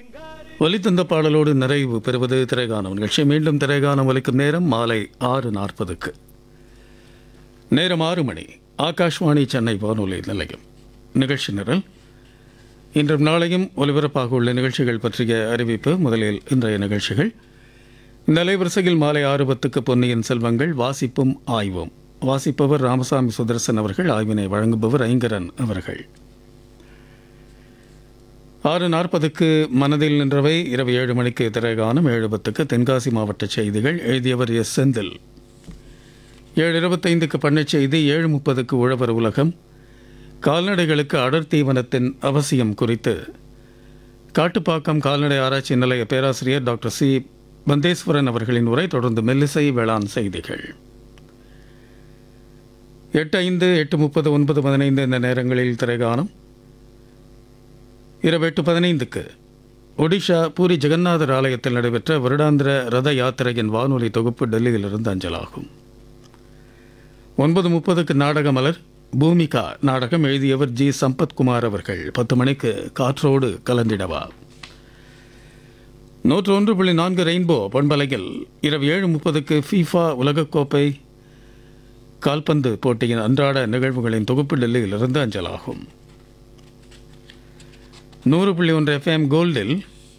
ஒலித்தந்த பாடலோடு நிறைவு பெறுவது திரைகானம் நிகழ்ச்சி மீண்டும் திரைகானம் ஒலிக்கும் நேரம் மாலை ஆறு நாற்பதுக்கு நேரம் ஆறு மணி ஆகாஷ்வாணி சென்னை வானொலி நிலையம் நிகழ்ச்சி நிரல் இன்றும் நாளையும் ஒலிபரப்பாக உள்ள நிகழ்ச்சிகள் பற்றிய அறிவிப்பு முதலில் இன்றைய நிகழ்ச்சிகள் இந்த அலைவரிசையில் மாலை ஆறு பத்துக்கு பொன்னியின் செல்வங்கள் வாசிப்பும் ஆய்வும் வாசிப்பவர் ராமசாமி சுதர்சன் அவர்கள் ஆய்வினை வழங்குபவர் ஐங்கரன் அவர்கள் ஆறு நாற்பதுக்கு மனதில் நின்றவை இரவு ஏழு மணிக்கு திரைகானம் ஏழு பத்துக்கு தென்காசி மாவட்ட செய்திகள் எழுதியவர் எஸ் செந்தில் ஏழு இருபத்தைந்துக்கு பண்ணைச் செய்தி ஏழு முப்பதுக்கு உழவர் உலகம் கால்நடைகளுக்கு அடர் தீவனத்தின் அவசியம் குறித்து காட்டுப்பாக்கம் கால்நடை ஆராய்ச்சி நிலைய பேராசிரியர் டாக்டர் சி பந்தேஸ்வரன் அவர்களின் உரை தொடர்ந்து மெல்லிசை வேளாண் செய்திகள் எட்டு ஐந்து எட்டு முப்பது ஒன்பது பதினைந்து இந்த நேரங்களில் திரைகானம் இரவு எட்டு பதினைந்துக்கு ஒடிஷா பூரி ஜெகநாதர் ஆலயத்தில் நடைபெற்ற வருடாந்திர ரத யாத்திரையின் வானொலி தொகுப்பு டெல்லியிலிருந்து அஞ்சலாகும் ஒன்பது முப்பதுக்கு நாடக மலர் பூமிகா நாடகம் எழுதியவர் ஜி சம்பத்குமார் அவர்கள் பத்து மணிக்கு காற்றோடு கலந்திடவா நூற்று ஒன்று புள்ளி நான்கு ரெயின்போ பண்பலையில் இரவு ஏழு முப்பதுக்கு ஃபீஃபா உலகக்கோப்பை கால்பந்து போட்டியின் அன்றாட நிகழ்வுகளின் தொகுப்பு டெல்லியிலிருந்து அஞ்சலாகும் நூறு புள்ளி ஒன்று எஃப்எம் கோல்டில்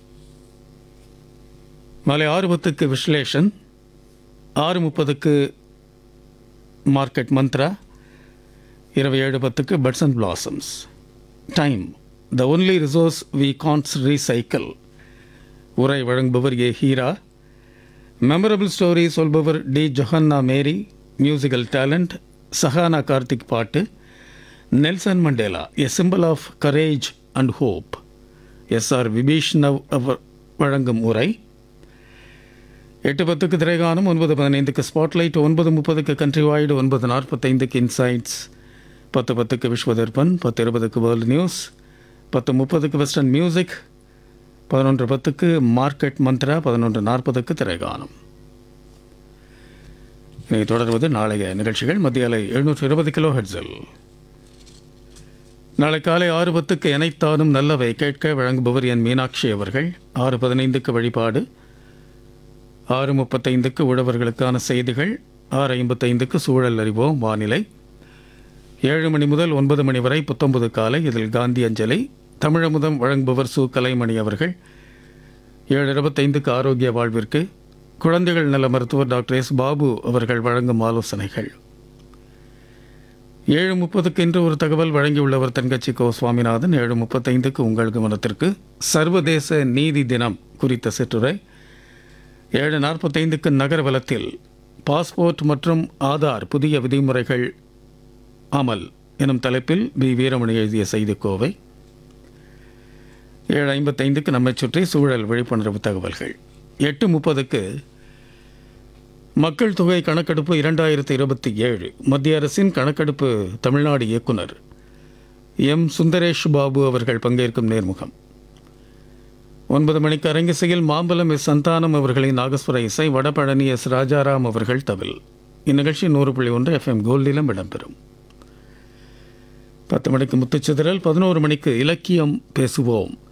மாலை ஆறு பத்துக்கு விஸ்லேஷன் ஆறு முப்பதுக்கு மார்க்கெட் மந்த்ரா இரவு ஏழு பத்துக்கு buds and blossoms time the only resource we can't recycle உரை வழங்குபவர் ஏ ஹீரா மெமரபிள் ஸ்டோரி சொல்பவர் D Johanna Mary musical talent Sahana Karthik பாட்டு Nelson Mandela a symbol of courage and hope S R Vibhishnav அவர் வழங்கும் உரை எட்டு பத்துக்கு திரைகானம் ஒன்பது பதினைந்துக்கு ஸ்பாட்லைட் ஒன்பது முப்பதுக்கு கண்ட்ரி வாய்டு ஒன்பது நாற்பத்தைந்துக்கு இன்சைட்ஸ் பத்து பத்துக்கு விஸ்வதர்பன் பத்து இருபதுக்கு வேர்ல்டு நியூஸ் பத்து முப்பதுக்கு வெஸ்டர்ன் மியூசிக் பதினொன்று பத்துக்கு மார்க்கெட் மந்த்ரா பதினொன்று நாற்பதுக்கு திரைகானம் இனி தொடர்வது நாளைய நிகழ்ச்சிகள் மத்திய அலை எழுநூற்று இருபது கிலோ ஹெட்ஸில் நாளை காலை ஆறு பத்துக்கு எனைத்தானும் நல்லவை கேட்க வழங்குபவர் என் மீனாட்சி அவர்கள் ஆறு பதினைந்துக்கு வழிபாடு ஆறு முப்பத்தைந்துக்கு உழவர்களுக்கான செய்திகள் ஆறு ஐம்பத்தைந்துக்கு சூழல் அறிவோம் வானிலை ஏழு மணி முதல் ஒன்பது மணி வரை புத்தொன்பது காலை இதில் காந்தி அஞ்சலி தமிழமுதம் வழங்குபவர் சு கலைமணி அவர்கள் ஏழு இருபத்தைந்துக்கு ஆரோக்கிய வாழ்விற்கு குழந்தைகள் நல மருத்துவர் டாக்டர் எஸ் பாபு அவர்கள் வழங்கும் ஆலோசனைகள் ஏழு முப்பதுக்கு இன்று ஒரு தகவல் வழங்கியுள்ளவர் தென்கட்சி கோ சுவாமிநாதன் ஏழு முப்பத்தைந்துக்கு உங்கள் கவனத்திற்கு சர்வதேச நீதி தினம் குறித்த சிற்றுரை ஏழு நாற்பத்தைந்துக்கு நகர்வலத்தில் பாஸ்போர்ட் மற்றும் ஆதார் புதிய விதிமுறைகள் அமல் எனும் தலைப்பில் பி வீரமணி எழுதிய செய்திக்கோவை ஏழு ஐம்பத்தைந்துக்கு நம்மை சுற்றி சூழல் விழிப்புணர்வு தகவல்கள் எட்டு முப்பதுக்கு மக்கள் தொகை கணக்கெடுப்பு இரண்டாயிரத்தி இருபத்தி ஏழு மத்திய அரசின் கணக்கெடுப்பு தமிழ்நாடு இயக்குனர் எம் சுந்தரேஷ் பாபு அவர்கள் பங்கேற்கும் நேர்முகம் ஒன்பது மணிக்கு அரங்கிசையில் மாம்பலம் எஸ் சந்தானம் அவர்களின் நாகஸ்வர இசை வடபழனி எஸ் ராஜாராம் அவர்கள் தவில் இந்நிகழ்ச்சி நூறு புள்ளி ஒன்று எஃப்எம் கோல்டிலும் இடம்பெறும் பத்து மணிக்கு முத்துச்சிதறல் பதினோரு மணிக்கு இலக்கியம் பேசுவோம்